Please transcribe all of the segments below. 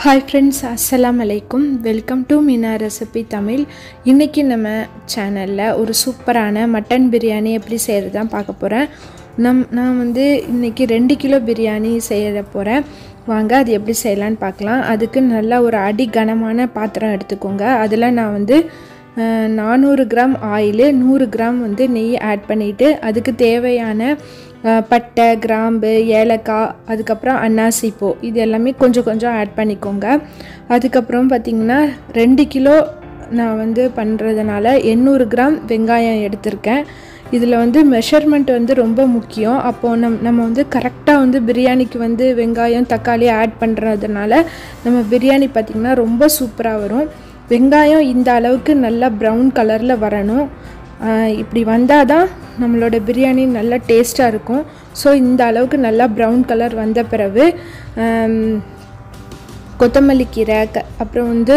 hi friends அஸ்ஸலாம் அலைக்கும் welcome to Meena recipe Tamil இன்றைக்கி நம்ம சேனலில் ஒரு சூப்பரான மட்டன் பிரியாணி எப்படி செய்கிறது தான் பார்க்க போகிறேன் நம் நான் வந்து இன்றைக்கி ரெண்டு கிலோ பிரியாணி செய்ய போகிறேன் வாங்க அது எப்படி செய்யலான்னு பார்க்கலாம் அதுக்கு நல்லா ஒரு அடி கனமான பாத்திரம் எடுத்துக்கோங்க அதில் நான் வந்து அஹ், நானூறு கிராம் ஆயிலு நூறு கிராம் வந்து நெய் ஆட் பண்ணிவிட்டு அதுக்கு தேவையான அஹ், பட்டை கிராம்பு ஏலக்காய் அதுக்கப்புறம் அன்னாசி பூ இது எல்லாமே கொஞ்சம் கொஞ்சம் ஆட் பண்ணிக்கோங்க அதுக்கப்புறம் பார்த்திங்கன்னா ரெண்டு கிலோ நான் வந்து பண்ணுறதுனால எண்ணூறு கிராம் வெங்காயம் எடுத்திருக்கேன் இதில் வந்து மெஷர்மெண்ட் வந்து ரொம்ப முக்கியம் அப்போது நம் நம்ம வந்து கரெக்டாக வந்து பிரியாணிக்கு வந்து வெங்காயம் தக்காளி ஆட் பண்ணுறதுனால நம்ம பிரியாணி பார்த்திங்கன்னா ரொம்ப சூப்பராக வரும் வெங்காயம் இந்த அளவுக்கு நல்லா ப்ரௌன் கலரில் வரணும் ஆஹ் இப்படி வந்தால் தான் நம்மளோட பிரியாணி நல்லா டேஸ்ட்டாக இருக்கும் ஸோ இந்த அளவுக்கு நல்லா ப்ரௌன் கலர் வந்த பிறகு ஆம், கொத்தமல்லி கீரை க அப்புறம் வந்து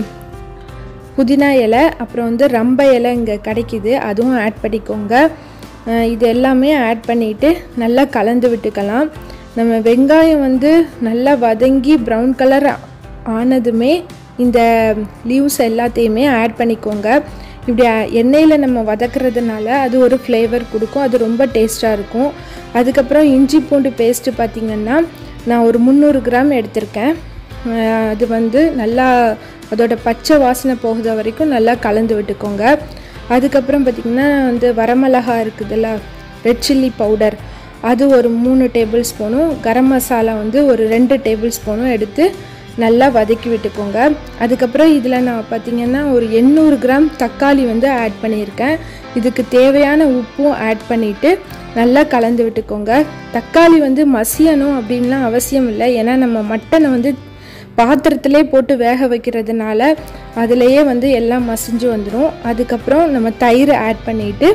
புதினா இலை அப்புறம் வந்து ரம்ப இலை இங்கே கிடைக்கிது அதுவும் ஆட் பண்ணிக்கோங்க அஹ் இது எல்லாமே ஆட் பண்ணிவிட்டு நல்லா கலந்து விட்டுக்கலாம் நம்ம வெங்காயம் வந்து நல்லா வதங்கி ப்ரௌன் கலர் ஆனதுமே இந்த லீவ்ஸ் எல்லாத்தையுமே ஆட் பண்ணிக்கோங்க இப்படி அ- எண்ணெயில் நம்ம வதக்குறதுனால அது ஒரு ஃப்ளேவர் கொடுக்கும் அது ரொம்ப டேஸ்ட்டாக இருக்கும் அதுக்கப்புறம் இஞ்சி பூண்டு பேஸ்ட்டு பார்த்திங்கன்னா நான் ஒரு முந்நூறு கிராம் எடுத்திருக்கேன் அஹ் அது வந்து நல்லா அதோட பச்சை வாசனை போகுத வரைக்கும் நல்லா கலந்து விட்டுக்கோங்க அதுக்கப்புறம் பார்த்திங்கன்னா வந்து வரமிளகா இருக்குதுல்ல ரெட் சில்லி பவுடர் அது ஒரு மூணு டேபிள் ஸ்பூனும் கரம் மசாலா வந்து ஒரு ரெண்டு டேபிள் ஸ்பூனும் எடுத்து நல்லா வதக்கி விட்டுக்கோங்க அதுக்கப்புறம் இதில் நான் பார்த்திங்கன்னா ஒரு எண்ணூறு கிராம் தக்காளி வந்து ஆட் பண்ணியிருக்கேன் இதுக்கு தேவையான உப்பும் ஆட் பண்ணிவிட்டு நல்லா கலந்து விட்டுக்கோங்க தக்காளி வந்து மசியணும் அப்படின்லாம் அவசியம் இல்லை ஏன்னா நம்ம மட்டனை வந்து பாத்திரத்திலே போட்டு வேக வைக்கிறதுனால அதுலேயே வந்து எல்லாம் மசிஞ்சு வந்துடும் அதுக்கப்புறம் நம்ம தயிர் ஆட் பண்ணிவிட்டு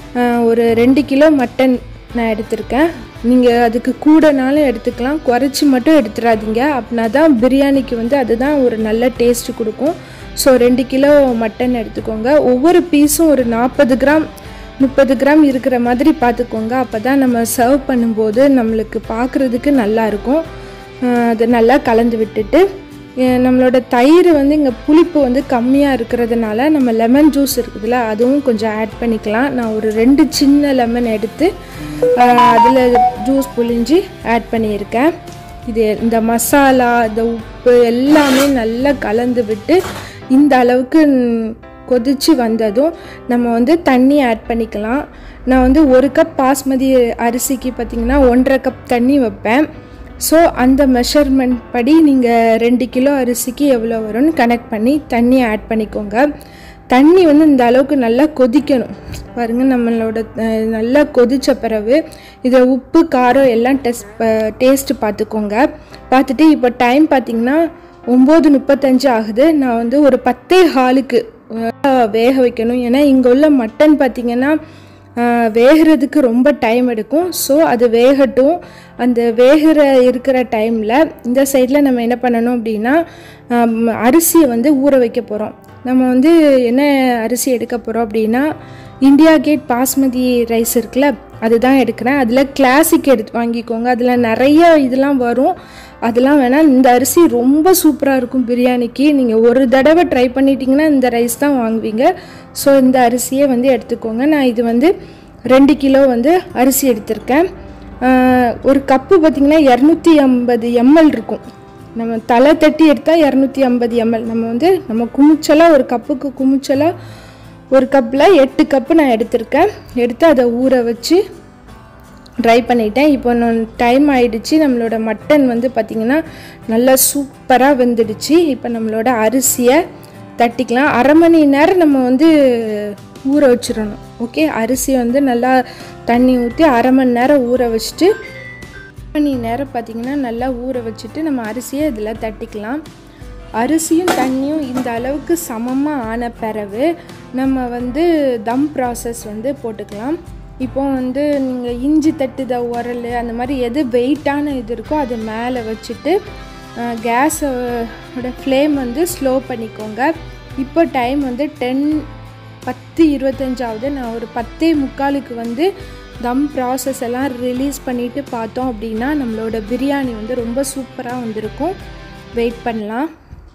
ஒரு ரெண்டு கிலோ மட்டன் நான் எடுத்திருக்கேன் நீங்கள் அதுக்கு கூடனாலும் எடுத்துக்கலாம் குறைச்சி மட்டும் எடுத்துடாதீங்க அப்படின்னா தான் பிரியாணிக்கு வந்து அதுதான் ஒரு நல்ல டேஸ்ட் கொடுக்கும் ஸோ ரெண்டு கிலோ மட்டன் எடுத்துக்கோங்க ஒவ்வொரு பீஸும் ஒரு நாற்பது கிராம் முப்பது கிராம் இருக்கிற மாதிரி பார்த்துக்கோங்க அப்போ தான் நம்ம சர்வ் பண்ணும்போது நம்மளுக்கு பார்க்குறதுக்கு நல்லா இருக்கும் அஹ் அதை நல்லா கலந்து விட்டுட்டு அஹ் நம்மளோட தயிர் வந்து இங்கே புளிப்பு வந்து கம்மியாக இருக்கிறதுனால நம்ம லெமன் ஜூஸ் இருக்குதுல்ல அதுவும் கொஞ்சம் ஆட் பண்ணிக்கலாம் நான் ஒரு ரெண்டு சின்ன லெமன் எடுத்து அதில் ஜூஸ் புழிஞ்சி ஆட் பண்ணியிருக்கேன் இது இந்த மசாலா இந்த உப்பு எல்லாமே நல்லா கலந்து விட்டு இந்த அளவுக்கு ம், கொதிச்சு வந்ததும் நம்ம வந்து தண்ணி ஆட் பண்ணிக்கலாம் நான் வந்து ஒரு கப் பாஸ்மதி அரிசிக்கு பார்த்திங்கன்னா ஒன்றரை கப் தண்ணி வைப்பேன் ஸோ அந்த மெஷர்மெண்ட் படி நீங்கள் ரெண்டு கிலோ அரிசிக்கு எவ்வளோ வரும்னு கனெக்ட் பண்ணி தண்ணி ஆட் பண்ணிக்கோங்க தண்ணி வந்து இந்த அளவுக்கு நல்லா கொதிக்கணும் பாருங்கள் நம்மளோட அஹ், நல்லா கொதித்த பிறகு இதை உப்பு காரம் எல்லாம் டெஸ்ட் டேஸ்ட்டு பார்த்துக்கோங்க பார்த்துட்டு இப்போ டைம் பார்த்திங்கன்னா ஒம்பது முப்பத்தஞ்சு ஆகுது நான் வந்து ஒரு பத்தே ஹாலுக்கு அஹ், வேக வைக்கணும் ஏன்னா இங்கே உள்ள மட்டன் பார்த்திங்கன்னா ஆஹ் வேகிறதுக்கு ரொம்ப டைம் எடுக்கும் ஸோ அது வேகட்டும் அந்த வேகிற இருக்கிற டைமில் இந்த சைடில் நம்ம என்ன பண்ணணும் அப்படின்னா ஆம், அரிசியை வந்து ஊற வைக்க போகிறோம் நம்ம வந்து என்ன அரிசி எடுக்க போகிறோம் அப்படின்னா இந்தியா கேட் பாஸ்மதி ரைஸ் இருக்குல்ல அதுதான் எடுக்கிறேன் அதில் கிளாசிக் எடுத்து வாங்கிக்கோங்க அதில் நிறைய இதெல்லாம் வரும் அதெல்லாம் வேணால் இந்த அரிசி ரொம்ப சூப்பராக இருக்கும் பிரியாணிக்கு நீங்கள் ஒரு தடவை ட்ரை பண்ணிட்டீங்கன்னா இந்த ரைஸ் தான் வாங்குவீங்க ஸோ இந்த அரிசியை வந்து எடுத்துக்கோங்க நான் இது வந்து ரெண்டு கிலோ வந்து அரிசி எடுத்திருக்கேன் ஆஹ் ஒரு கப்பு பார்த்திங்கன்னா இரநூத்தி ஐம்பது எம்எல் இருக்கும் நம்ம தலை தட்டி எடுத்தால் இரநூத்தி ஐம்பது எம்எல் நம்ம வந்து நம்ம குமிச்சலாக ஒரு கப்புக்கு குமிச்சலாக ஒரு கப்பில் எட்டு கப்பு நான் எடுத்திருக்கேன் எடுத்து அதை ஊற வச்சு ட்ரை பண்ணிட்டேன் இப்போ நான் டைம் ஆயிடுச்சு நம்மளோட மட்டன் வந்து பார்த்திங்கன்னா நல்லா சூப்பராக வெந்துடுச்சு இப்போ நம்மளோட அரிசியை தட்டிக்கலாம் அரை மணி நேரம் நம்ம வந்து ஊற வச்சிடணும் ஓகே அரிசி வந்து நல்லா தண்ணி ஊற்றி அரை மணி நேரம் ஊற வச்சுட்டு அரை மணி நேரம் பார்த்திங்கன்னா நல்லா ஊற வச்சுட்டு நம்ம அரிசியை இதில் தட்டிக்கலாம் அரிசியும் தண்ணியும் இந்த அளவுக்கு சமமாக ஆன பிறகு நம்ம வந்து தம் ப்ராசஸ் வந்து போட்டுக்கலாம் இப்போ வந்து நீங்கள் இஞ்சி தட்டுத உரல் அந்த மாதிரி எது வெயிட்டான இது இருக்கோ அது மேலே வச்சுட்டு கேஸோட ஃப்ளேம் வந்து ஸ்லோ பண்ணிக்கோங்க இப்போ டைம் வந்து டென் பத்து இருபத்தஞ்சாவது நான் ஒரு பத்தே முக்காலுக்கு வந்து தம் ப்ராசஸ் எல்லாம் ரிலீஸ் பண்ணிவிட்டு பார்த்தோம் அப்படின்னா நம்மளோட பிரியாணி வந்து ரொம்ப சூப்பராக வந்திருக்கும் வெயிட் பண்ணலாம்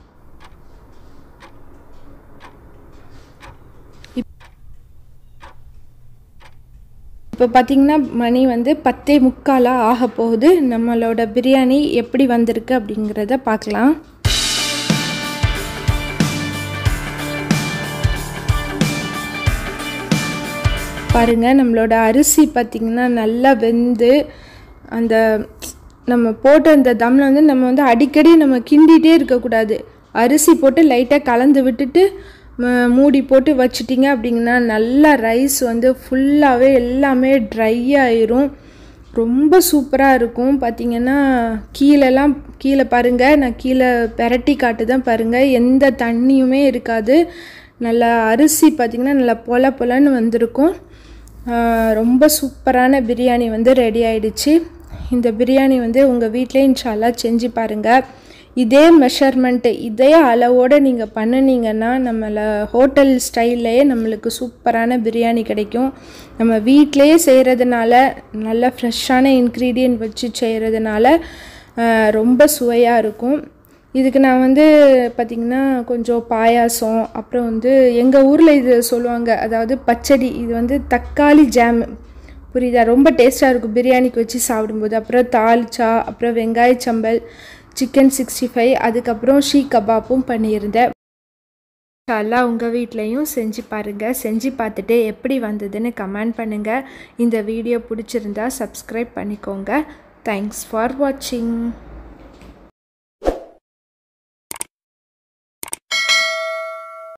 இப்போ பார்த்திங்கன்னா மணி வந்து பத்தே முக்காலாக ஆக போகுது நம்மளோட பிரியாணி எப்படி வந்திருக்கு அப்படிங்கிறத பார்க்கலாம் பாருங்கள் நம்மளோட அரிசி பார்த்திங்கன்னா நல்லா வெந்து அந்த நம்ம போட்ட அந்த தம்மில் வந்து நம்ம வந்து அடிக்கடி நம்ம கிண்டிகிட்டே இருக்கக்கூடாது அரிசி போட்டு லைட்டாக கலந்து விட்டுட்டு மூடி போட்டு வச்சிட்டிங்க அப்படிங்கன்னா நல்லா ரைஸ் வந்து ஃபுல்லாகவே எல்லாமே ட்ரை ஆயிரும் ரொம்ப சூப்பராக இருக்கும் பார்த்திங்கன்னா கீழெல்லாம் கீழே பாருங்கள் நான் கீழே பெரட்டி காட்டு தான் பாருங்கள் எந்த தண்ணியுமே இருக்காது நல்லா அரிசி பார்த்திங்கன்னா நல்லா பொல பொலன்னு வந்திருக்கும் ரொம்ப சூப்பரான பிரியாணி வந்து ரெடி ஆயிடுச்சு இந்த பிரியாணி வந்து உங்கள் வீட்டிலே இன்ஷால்லா செஞ்சு பாருங்கள் இதே மெஷர்மெண்ட்டு இதே அளவோடு நீங்கள் பண்ணினீங்கன்னா நம்மளை ஹோட்டல் ஸ்டைல்லையே நம்மளுக்கு சூப்பரான பிரியாணி கிடைக்கும் நம்ம வீட்டிலையே செய்கிறதுனால நல்ல ஃப்ரெஷ்ஷான இன்க்ரீடியன்ட் வச்சு செய்கிறதுனால ரொம்ப சுவையாக இருக்கும் இதுக்கு நான் வந்து பார்த்திங்கன்னா கொஞ்சம் பாயாசம் அப்புறம் வந்து எங்கள் ஊரில் இது சொல்லுவாங்க அதாவது பச்சடி இது வந்து தக்காளி ஜாம் புரியுதா ரொம்ப டேஸ்ட்டாக இருக்கும் பிரியாணிக்கு வச்சு சாப்பிடும்போது அப்புறம் தால்ச்சா அப்புறம் வெங்காய சம்பல் சிக்கன் சிக்ஸ்டி ஃபைவ் அதுக்கப்புறம் ஷீ கபாப்பும் பண்ணியிருந்தேன் எல்லாம் உங்கள் வீட்லேயும் செஞ்சு பாருங்கள் செஞ்சு பார்த்துட்டு எப்படி வந்ததுன்னு கமெண்ட் பண்ணுங்கள் இந்த வீடியோ பிடிச்சிருந்தா சப்ஸ்கிரைப் பண்ணிக்கோங்க தேங்க்ஸ் ஃபார் வாட்சிங்